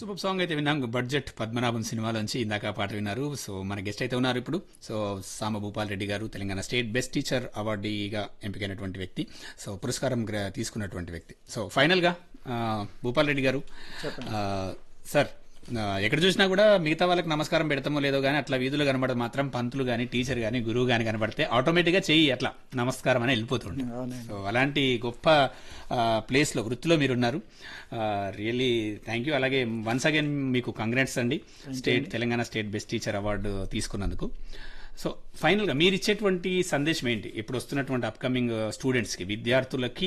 Super song అయితే విన్నాం budget Padmanabham సినిమాలోంచి ఇందాక పాట విన్నారు సో మన గెస్ట్ అయితే ఉన్నారు ఇప్పుడు సో సామ భూపాల్ రెడ్డి గారు తెలంగాణ స్టేట్ బెస్ట్ టీచర్ అవార్డీగా ఎంపికైనటువంటి వ్యక్తి సో పురస్కారం గ్ర- తీసుకున్నటువంటి వ్యక్తి సో ఫైనల్ గా ఆ, భూపాల్ రెడ్డి గారు ఆ, సార్ ఆ, ఎక్కడ చూసినా కూడా మిగతా వాళ్ళకి నమస్కారం పెడతామో లేదో కానీ అట్లా వీధులు కనబడదు మాత్రం పంతులు కానీ టీచర్ కానీ గురువు కానీ కనబడితే ఆటోమేటిక్ గా చెయ్యి అట్లా నమస్కారం అని వెళ్ళిపోతుండే అవునండి. సో అలాంటి గొప్ప ప్లేస్ లో వృత్తిలో మీరున్నారు రియల్లీ థ్యాంక్ యూ అలాగే వన్స్ అగైన్ మీకు కంగ్రాట్స్ అండి state Telangana state best teacher award తీసుకున్నందుకు సో ఫైనల్ గా మీరు ఇచ్చేటువంటి సందేశం ఏంటి ఇప్పుడు వస్తున్నటువంటి అప్కమింగ్ స్టూడెంట్స్ కి విద్యార్థులకి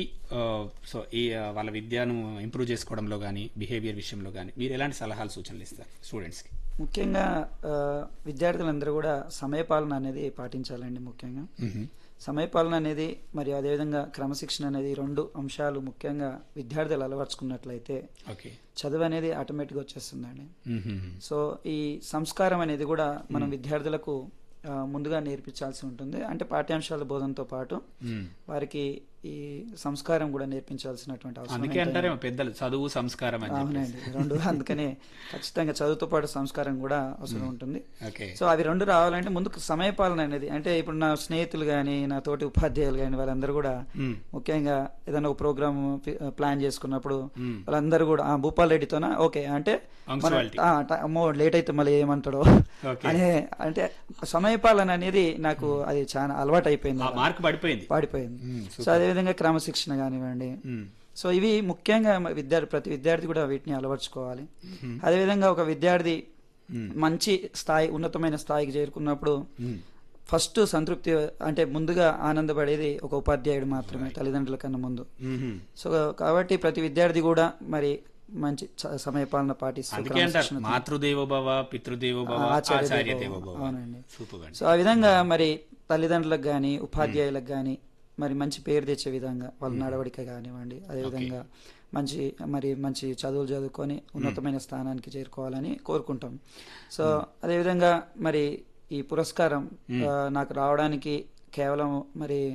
సో ఈ ఆ, వాళ్ళ విద్యను ఇంప్రూవ్ చేసుకోవడంలో కానీ బిహేవియర్ విషయంలో కానీ మీరు ఎలాంటి సలహాలు సూచనలు ఇస్తారు స్టూడెంట్స్ కి ముఖ్యంగా ఆ, విద్యార్థులందరూ కూడా సమయపాలన అనేది పాటించాలండి ముఖ్యంగా సమయపాలన అనేది మరియు అదేవిధంగా క్రమశిక్షణ అనేది ఈ రెండు అంశాలు ముఖ్యంగా విద్యార్థులు అలవర్చుకున్నట్లయితే ఓకే చదువు అనేది ఆటోమేటిక్గా వచ్చేస్తుందండి సో ఈ సంస్కారం అనేది కూడా మనం విద్యార్థులకు ఆ, ముందుగా నేర్పించాల్సి ఉంటుంది అంటే పాఠ్యాంశాల బోధనతో పాటు వారికి ఈ సంస్కారం కూడా నేర్పించాల్సినటువంటి అవసరం అందుకే అంటారే పెద్దలు చదువు సంస్కారం అని చెప్పి అవునండి రెండు అందుకనే ఖచ్చితంగా చదువుతో పాటు సంస్కారం కూడా అవసరం ఉంటుంది ఓకే సో అవి రెండు రావాలంటే ముందుకు సమయపాలన అనేది అంటే ఇప్పుడు నా స్నేహితులు కానీ నా తోటి ఉపాధ్యాయులు కానీ వాళ్ళందరూ కూడా మ్మ్. ముఖ్యంగా ఏదైనా ఒక ప్రోగ్రామ్ ప్లాన్ చేసుకున్నప్పుడు మ్మ్. వాళ్ళందరూ కూడా ఆ భూపాల్ రెడ్డితోనా ఓకే అంటే మన- Punctuality. ఆ, ట- అమ్మో లేట్ అయితే మళ్ళీ ఏమంటాడో Okay. అనే అంటే సమయపాలన అనేది నాకు అది చాలా అలవాటు అయిపోయింది ఆ మార్క్ పడిపోయింది పాడిపోయింది మ్మ్, సో అదేవిధంగా క్రమశిక్షణ కానివ్వండి మ్మ్. సో ఇవి ముఖ్యంగా మ- విద్యార్థి ప్రతి విద్యార్థి కూడా వీటిని అలవర్చుకోవాలి అదేవిధంగా ఒక విద్యార్థి మంచి స్థాయి ఉన్నతమైన స్థాయికి చేరుకున్నప్పుడు మ్మ్. ఫస్ట్ సంతృప్తి అంటే ముందుగా ఆనందపడేది ఒక ఉపాధ్యాయుడు మాత్రమే తల్లిదండ్రుల కన్నా ముందు మ్మ్. సో కాబట్టి ప్రతి విద్యార్థి కూడా మరి మంచి చ- సమయపాలన పాటిస్తూ అందుకే అంటారు క్రమశిక్షణ మాతృదేవో భవ పితృదేవో భవ ఆచార్య ఆచార్య దేవో దేవో భవ. భవ అవునండి. సూపర్ అండి సో ఆ విధంగా మరి తల్లిదండ్రులకు కానీ ఉపాధ్యాయులకు కానీ మరి మంచి పేరు తెచ్చే విధంగా వాళ్ళ నడవడిక కానివ్వండి అదేవిధంగా మంచి మరి మంచి చదువులు చదువుకొని ఉన్నతమైన స్థానానికి చేరుకోవాలని కోరుకుంటాం సో అదేవిధంగా మరి ఈ పురస్కారం ఆ, నాకు రావడానికి కేవలం మరి